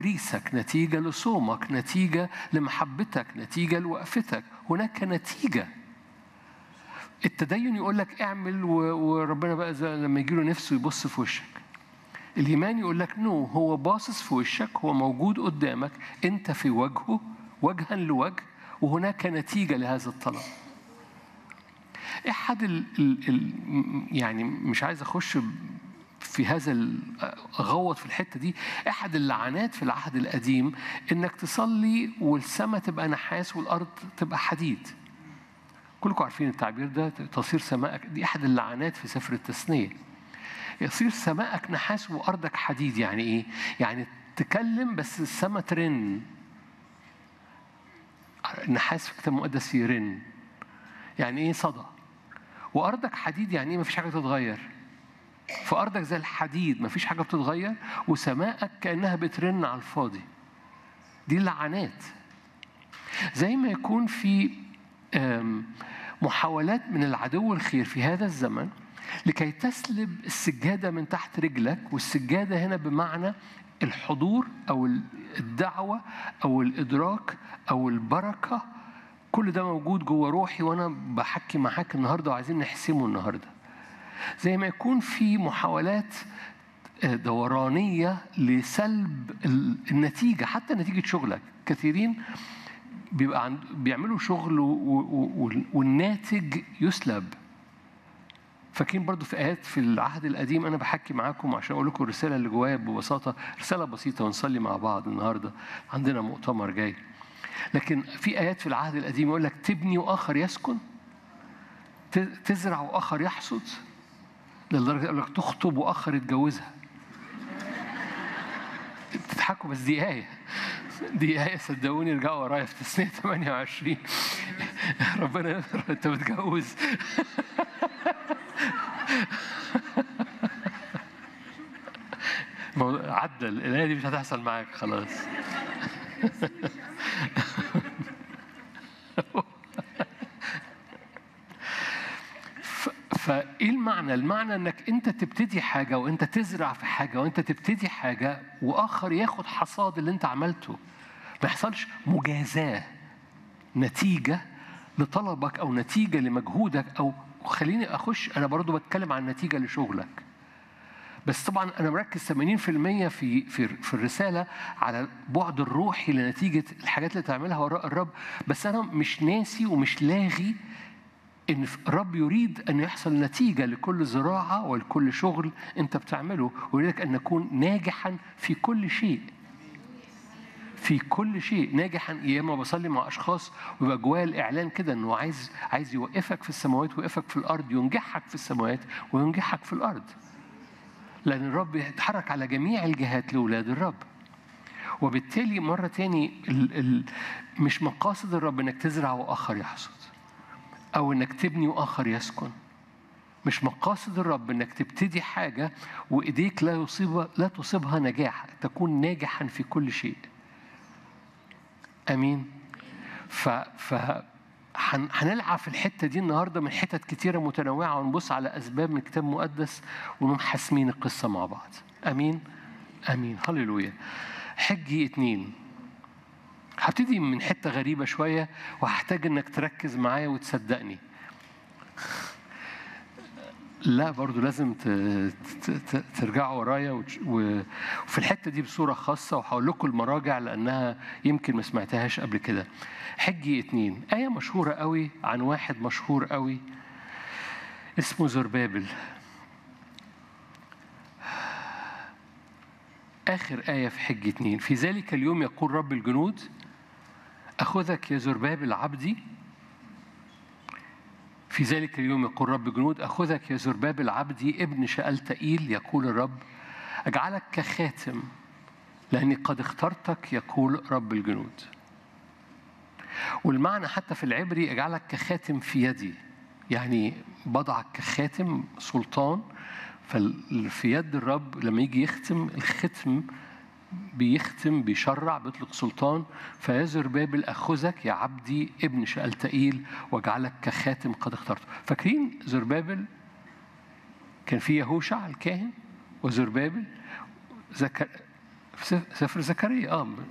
لتكريسك نتيجة لصومك نتيجة لمحبتك نتيجة لوقفتك هناك نتيجة التدين يقول لك اعمل و- وربنا بقى زي لما يجي له نفسه يبص في وشك الإيمان يقول لك نو هو باصص في وشك هو موجود قدامك أنت في وجهه وجها لوجه وهناك نتيجة لهذا الطلب أحد ال ال ال يعني مش عايز أخش في هذا ال- أغوط في الحتة دي أحد اللعنات في العهد القديم إنك تصلي والسماء تبقى نحاس والأرض تبقى حديد كلكم عارفين التعبير ده تصير سماءك دي أحد اللعنات في سفر التثنية يصير سماءك نحاس وأرضك حديد يعني إيه؟ يعني تكلم بس السماء ترن النحاس في الكتاب المقدس يرن يعني إيه صدى وأرضك حديد يعني إيه مفيش حاجة تتغير فأرضك زي الحديد مفيش حاجة بتتغير وسماءك كأنها بترن على الفاضي دي اللعنات زي ما يكون في آم، محاولات من العدو الخير في هذا الزمن لكي تسلب السجادة من تحت رجلك والسجادة هنا بمعنى الحضور أو الدعوة أو الإدراك أو البركة كل ده موجود جوه روحي وأنا بحكي معاك النهاردة وعايزين نحسمه النهاردة زي ما يكون في محاولات دورانية لسلب ال- النتيجة حتى نتيجة شغلك كثيرين بيبقى عند بيعملوا شغل و- و- و- والناتج يسلب فاكرين برضو في آيات في العهد القديم أنا بحكي معاكم عشان أقول لكم الرسالة اللي جوايا ببساطة رسالة بسيطة ونصلي مع بعض النهاردة عندنا مؤتمر جاي لكن في آيات في العهد القديم يقول لك تبني وآخر يسكن ت- تزرع وآخر يحصد لدرجة يقول لك تخطب وآخر يتجوزها بتضحكوا بس دي آية دي آية صدقوني ارجعوا ورايا في تسنية 28 ربنا أنت متجوز موضوع- عدى الآية دي مش هتحصل معاك خلاص ف- فايه المعنى؟ المعنى انك انت تبتدي حاجه وانت تزرع في حاجه وانت تبتدي حاجه واخر ياخد حصاد اللي انت عملته. ما يحصلش مجازاه نتيجه لطلبك او نتيجه لمجهودك او خليني اخش انا برضو بتكلم عن نتيجه لشغلك. بس طبعا انا مركز 80% في في في الرساله على البعد الروحي لنتيجه الحاجات اللي تعملها وراء الرب بس انا مش ناسي ومش لاغي ان الرب يريد ان يحصل نتيجه لكل زراعه ولكل شغل انت بتعمله ويريدك ان نكون ناجحا في كل شيء في كل شيء ناجحا يا اما بصلي مع اشخاص ويبقى جوايا الاعلان كده انه عايز عايز يوقفك في السماوات ويوقفك في الارض ينجحك في السماوات وينجحك في الارض لأن الرب يتحرك على جميع الجهات لأولاد الرب وبالتالي مرة تاني ال ال مش مقاصد الرب إنك تزرع وآخر يحصد أو إنك تبني وآخر يسكن مش مقاصد الرب إنك تبتدي حاجة وإيديك لا يصيب لا تصيبها نجاح تكون ناجحا في كل شيء أمين ف ف هن- هنلعب في الحته دي النهارده من حتت كتيره متنوعه ونبص على اسباب من كتاب مقدس ونقوم حاسمين القصه مع بعض امين امين هللويا حجي اتنين هبتدي من حته غريبه شويه وهحتاج انك تركز معايا وتصدقني لا برضو لازم ت- ت- ت- ترجعوا ورايا وتش- و- وفي الحتة دي بصورة خاصة وهقول لكم المراجع لأنها يمكن ما سمعتهاش قبل كده حجي اتنين آية مشهورة قوي عن واحد مشهور قوي اسمه زربابل آخر آية في حج اتنين في ذلك اليوم يقول رب الجنود أخذك يا زربابل عبدي في ذلك اليوم يقول رب جنود أخذك يا زربابل عبدي ابن شألتئيل يقول الرب أجعلك كخاتم لأني قد اخترتك يقول رب الجنود والمعنى حتى في العبري أجعلك كخاتم في يدي يعني بضعك كخاتم سلطان ففي يد الرب لما يجي يختم الختم بيختم بيشرع بيطلق سلطان فيا زربابل أخذك يا عبدي ابن شألتئيل واجعلك كخاتم قد اخترته فاكرين زربابل كان في يهوشع الكاهن وزربابل زكر سفر زكريا اه